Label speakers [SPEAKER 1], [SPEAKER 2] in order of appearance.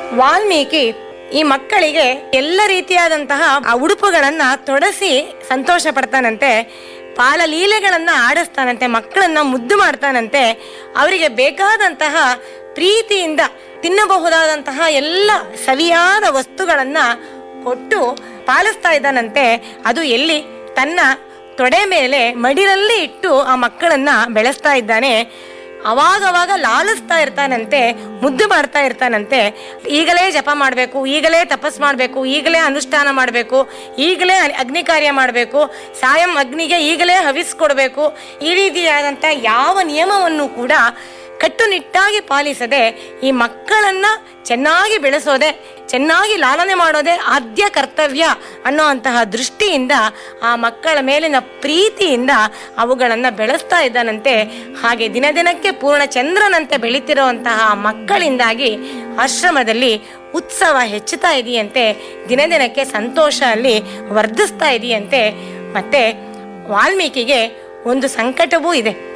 [SPEAKER 1] ವಾಲ್ಮೀಕಿ ಈ ಮಕ್ಕಳಿಗೆ ಎಲ್ಲ ರೀತಿಯಾದಂತಹ ಆ ಉಡುಪುಗಳನ್ನ ತೊಡಸಿ ಸಂತೋಷ ಪಡ್ತಾನಂತೆ ಪಾಲಲೀಲೆಗಳನ್ನ ಆಡಿಸ್ತಾನಂತೆ ಮಕ್ಕಳನ್ನ ಮುದ್ದು ಮಾಡ್ತಾನಂತೆ ಅವರಿಗೆ ಬೇಕಾದಂತಹ ಪ್ರೀತಿಯಿಂದ ತಿನ್ನಬಹುದಾದಂತಹ ಎಲ್ಲ ಸವಿಯಾದ ವಸ್ತುಗಳನ್ನ ಕೊಟ್ಟು ಪಾಲಿಸ್ತಾ ಇದ್ದಾನಂತೆ ಅದು ಎಲ್ಲಿ ತನ್ನ ತೊಡೆ ಮೇಲೆ ಮಡಿಲಲ್ಲಿ ಇಟ್ಟು ಆ ಮಕ್ಕಳನ್ನ ಬೆಳೆಸ್ತಾ ಇದ್ದಾನೆ ಅವಾಗವಾಗ ಲಾಲಿಸ್ತಾ ಇರ್ತಾನಂತೆ ಮುದ್ದು ಮಾಡ್ತಾ ಇರ್ತಾನಂತೆ ಈಗಲೇ ಜಪ ಮಾಡಬೇಕು ಈಗಲೇ ತಪಸ್ ಮಾಡಬೇಕು ಈಗಲೇ ಅನುಷ್ಠಾನ ಮಾಡಬೇಕು ಈಗಲೇ ಅ- ಅಗ್ನಿ ಕಾರ್ಯ ಮಾಡಬೇಕು ಸಾಯಂ ಅಗ್ನಿಗೆ ಈಗಲೇ ಹವಿಸ್ಕೊಡ್ಬೇಕು ಈ ರೀತಿಯಾದಂಥ ಯಾವ ನಿಯಮವನ್ನು ಕೂಡ ಕಟ್ಟುನಿಟ್ಟಾಗಿ ಪಾಲಿಸದೆ ಈ ಮಕ್ಕಳನ್ನ ಚೆನ್ನಾಗಿ ಬೆಳೆಸೋದೆ ಚೆನ್ನಾಗಿ ಲಾಲನೆ ಮಾಡೋದೇ ಆದ್ಯ ಕರ್ತವ್ಯ ಅನ್ನೋ ಅಂತಹ ದೃಷ್ಟಿಯಿಂದ ಆ ಮಕ್ಕಳ ಮೇಲಿನ ಪ್ರೀತಿಯಿಂದ ಅವುಗಳನ್ನು ಬೆಳೆಸ್ತಾ ಇದ್ದಾನಂತೆ ಹಾಗೆ ದಿನ ದಿನಕ್ಕೆ ಪೂರ್ಣ ಚಂದ್ರನಂತೆ ಬೆಳೀತಿರುವಂತಹ ಆ ಮಕ್ಕಳಿಂದಾಗಿ ಆಶ್ರಮದಲ್ಲಿ ಉತ್ಸವ ಹೆಚ್ಚುತ್ತಾ ಇದೆಯಂತೆ ದಿನ ದಿನಕ್ಕೆ ಸಂತೋಷ ಅಲ್ಲಿ ವರ್ಧಿಸ್ತಾ ಇದೆಯಂತೆ ಮತ್ತೆ ವಾಲ್ಮೀಕಿಗೆ ಒಂದು ಸಂಕಟವೂ ಇದೆ